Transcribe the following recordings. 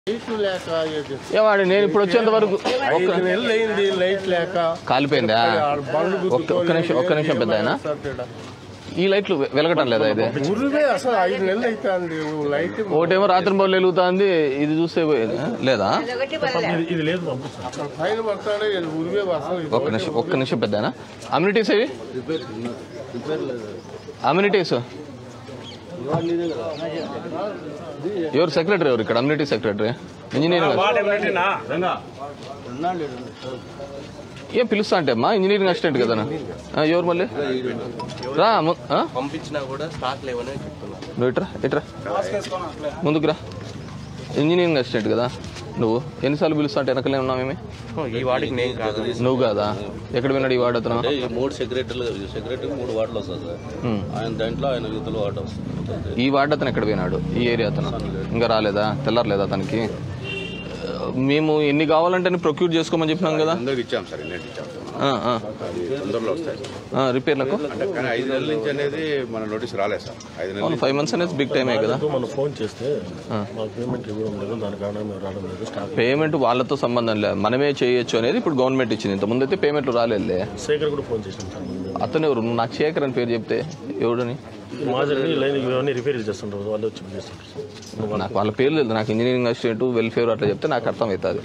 Light లేక ఇది. ఏవాడి నేను ఇప్పుడు వచ్చేంత వరకు ఐదు నెలలు అయింది లైట్ లేక కాలిపోయిందా ఆడ బండ్లు ఒక్క ఒక్క గుద్దుకొని నిమిషం ఒక్క నిమిషం పెద్ద ఆయన సార్ ఈడ. ఈ లైట్లు వె- వెలగటం లేదా ఇది ఉరువే అసలు ఐదు నెలలు అవుతుంది లైట్ ఒకటేమో రాత్రి బౌల్ వెలుగుతుంది ఇది చూస్తే పోయేది. లేదా అక్కడ పైన పడతాడే ఇది ఉరివే అసలు ఒక్క నిమిషం ఒక్క నిమిషం పెద్ద అమ్యూనిటీస్ ఇవి అమ్యూనిటీస్ ఎవరు సెక్రటరీ ఎవరు ఇక్కడ అమ్యూనిటీ సెక్రటరీ ఇంజనీరింగ్ ఏం పిలుస్తా అంటే అమ్మా ఇంజనీరింగ్ అసిస్టెంట్ కదా ఎవరు మళ్ళీ రా ము- ఆ? పంపించినా కూడా స్టాక్ లేవని చెప్తున్నారు నువ్వు ఇట్రా ఇట్రా ముందుకు రా ఇంజనీరింగ్ అసిస్టెంట్ కదా నువ్వు ఎన్నిసార్లు పిలుస్తా అంటే వెనకలే ఉన్నామేమి ఈ వాడికి నేను కాదు నువ్వు కాదా ఎక్కడ విన్నాడు ఈ వాడు అతను అంటే ఈ మూడు సెక్రటరీలు సెక్రటరీ మూడు వార్డులు వస్తుంది సార్ ఉమ్. ఆయన దాంట్లో ఆయన యుద్ధలు వార్డు వస్తుంది ఈ వార్డు అతను ఎక్కడ పోయినాడు ఈ ఏరియా అతను ఇంకా రాలేదా తెల్లారలేదా అతనికి ఆ, మేము ఎన్ని కావాలంటే ప్రొక్యూర్ చేసుకోమని చెప్పినాం కదా అందరికి ఇచ్చాం సార్ ఇన్నెట్ ఇచ్చాం సార్ మనం. ఆ, ఆ, అది తొందరలో వస్తాయి సార్ ఆ, రిపేర్లకు అంటే కానీ ఐదు నెలల నుంచి అనేది మన నోటీస్ రాలేదు సార్ ఐదు నెలల అవును ఫైవ్ మంత్స్ అనేది బిగ్ టైమే కదా మనం ఫోన్ చేస్తే మాకు పేమెంట్ ఇవ్వడం లేదు దాని కారణంగా మేము రావడం లేదు స్టాక్ పేమెంట్ వాళ్ళతో సంబంధం లేదు మనమే చేయొచ్చు అనేది ఇప్పుడు గవర్నమెంట్ ఇచ్చింది ఇంత ముందైతే పేమెంట్లు రాలేదులే శేఖర్ కూడా ఫోన్ చేసాం సార్ ముందు. అతను ఎవరు నువ్వు నాకు శేఖర్ అని పేరు చెప్తే ఎవడని మాజర్ని లైన్ ఇవన్నీ రిపేర్ చేస్తుంటారు వాళ్ళు వచ్చి చేస్తుంటారు సార్ నాకు వాళ్ళ పేర్లు లేదు నాకు ఇంజనీరింగ్ అసిస్టెంట్ వెల్ఫేర్ అట్లా చెప్తే నాకు అర్థమవుతుంది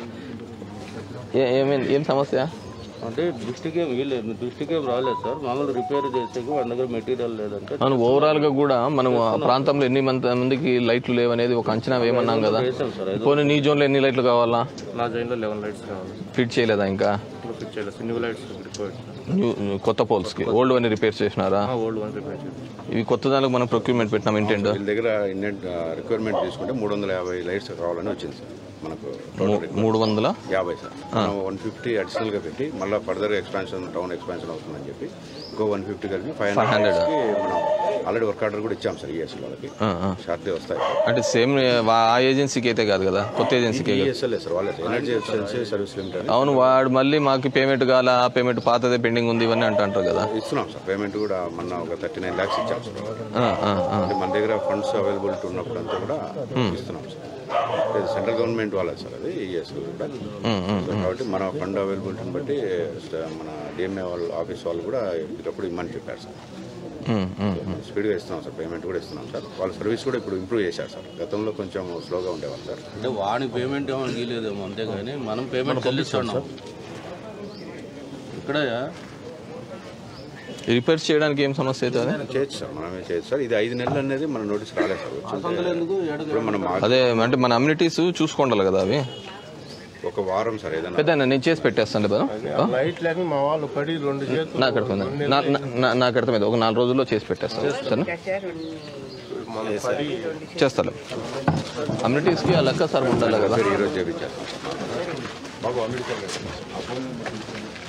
ఏ- ఏమేం ఏం సమస్య అంటే దృష్టికి ఏం వీళ్ళు దృష్టికి ఏం రాలేదు సార్ మామూలు రిపేర్ చేసేకి వాళ్ళ దగ్గర మెటీరియల్ లేదంటే మనం ఓవరాల్ గా కూడా మనం ఆ ప్రాంతంలో ఎన్ని మంది మందికి లైట్లు లేవనేది ఒక అంచనా వేయమన్నాం కదా చేసాం సార్ పోనీ నీ జోన్లో ఎన్ని లైట్లు కావాలా నా జైన్లో లెవెన్ లైట్స్ కావాలి ఫిట్ చేయలేదా ఇంకా ఇప్పుడు ఫిట్ చేయలేదు new lights repair new new కొత్త పోల్స్ కి ఓల్డ్ అన్ని రిపేర్ చేసినారా ఓల్డ్ వన్ రిపేర్ చేయాలి ఇవి కొత్త దానికి మనం ప్రొక్యూర్మెంట్ పెట్టినాం ఇంటెండ్ వీళ్ళ దగ్గర ఇన్నెట్ రిక్వైర్మెంట్ తీసుకుంటే మూడు వందల యాభై లైట్స్ కావాలని వచ్చింది సార్ మనకు టోటల్ మూడు వందల యాభై సార్ మనం వన్ ఫిఫ్టీ అడిషనల్ గా పెట్టి మళ్ళీ ఫర్దర్ ఎక్స్పాన్షన్ టౌన్ ఎక్స్పాన్షన్ అవుతుందని చెప్పి ఇంకో వన్ ఫిఫ్టీ కలిపి ఫైవ్ హండ్రెడ్ మనం ఆల్రెడీ వర్క్ ఆర్డర్ కూడా ఇచ్చాం సార్ ఈఎస్ఎల్ వాళ్ళకి ఆ, ఆ. షార్ట్లీ వస్తాయి అంటే సేమ్ ఆ ఏజెన్సీకి అయితే కాదు కదా కొత్త ఏజెన్సీకి ఈఎస్ఎల్ సార్ వాళ్ళే ఎనర్జీ ఎఫిషియన్సీ సర్వీస్ లిమిటెడ్ అవును వాడు మళ్ళీ మాకు పేమెంట్ కాల ఆ పేమెంట్ పాతదే పెండింగ్ ఉంది ఇవన్నీ అంటుంటారు కదా ఇస్తున్నాం సార్ పేమెంట్ కూడా మొన్న ఒక థర్టీ నైన్ ల్యాక్స్ ఇచ్చాం సార్ ఆ, ఆ, ఆ. అంటే మన దగ్గర ఫండ్స్ అవైలబిలిటీ ఉన్నప్పుడు అంతా కూడా ఇస్తున్నాం సార్ ఇది సెంట్రల్ గవర్నమెంట్ వాళ్ళది సార్ అది ఈఎస్ కూడా సో కాబట్టి మన ఫండ్ అవైలబిలిటీని బట్టి స్ట- మన డిఎంఏ వాళ్ళ ఆఫీస్ వాళ్ళు కూడా ఇప్పటికప్పుడు ఇమ్మని చెప్పారు సార్ ఉమ్, ఉమ్. స్పీడ్గా ఇస్తున్నాం సార్ పేమెంట్ కూడా ఇస్తున్నాం సార్ వాళ్ళ సర్వీస్ కూడా ఇప్పుడు ఇంప్రూవ్ చేశారు సార్ గతంలో కొంచెం స్లోగా ఉండేవాళ్ళు సార్ అంటే వాడి పేమెంట్ ఏమో గీలేదేమో అంతేగాని మనం పేమెంట్ చెల్లిస్తున్నాం ఇక్కడ రిపేర్స్ చేయడానికి ఏం సమస్య అవుతుంది చేయొచ్చు సార్ మనమే చేయొచ్చు సార్ ఇది ఐదు నెలలు అనేది మన నోటీస్ రాలేదు సార్ వచ్చింది ఇప్పుడు మనం మా- అదే అంటే మన అమ్యూనిటీస్ చూసుకోండాలి కదా అవి ఒక వారం సార్ ఏదైనా పెద్ద నేను చేసి పెట్టేస్తాను బలం లైట్ లేక మా వాళ్ళు పడి రెండు చేతులు నాకు అర్థమైంది నా- నా- నా- నాకు అర్థమైంది ఒక నాలుగు రోజుల్లో చేసి పెట్టేస్తాను సరేనా చేస్తాను అమ్యూనిటీస్కి ఆ లెక్క సార్ ఉండాలి కదా ఈరోజు చేయించారు బాబు అమెరికా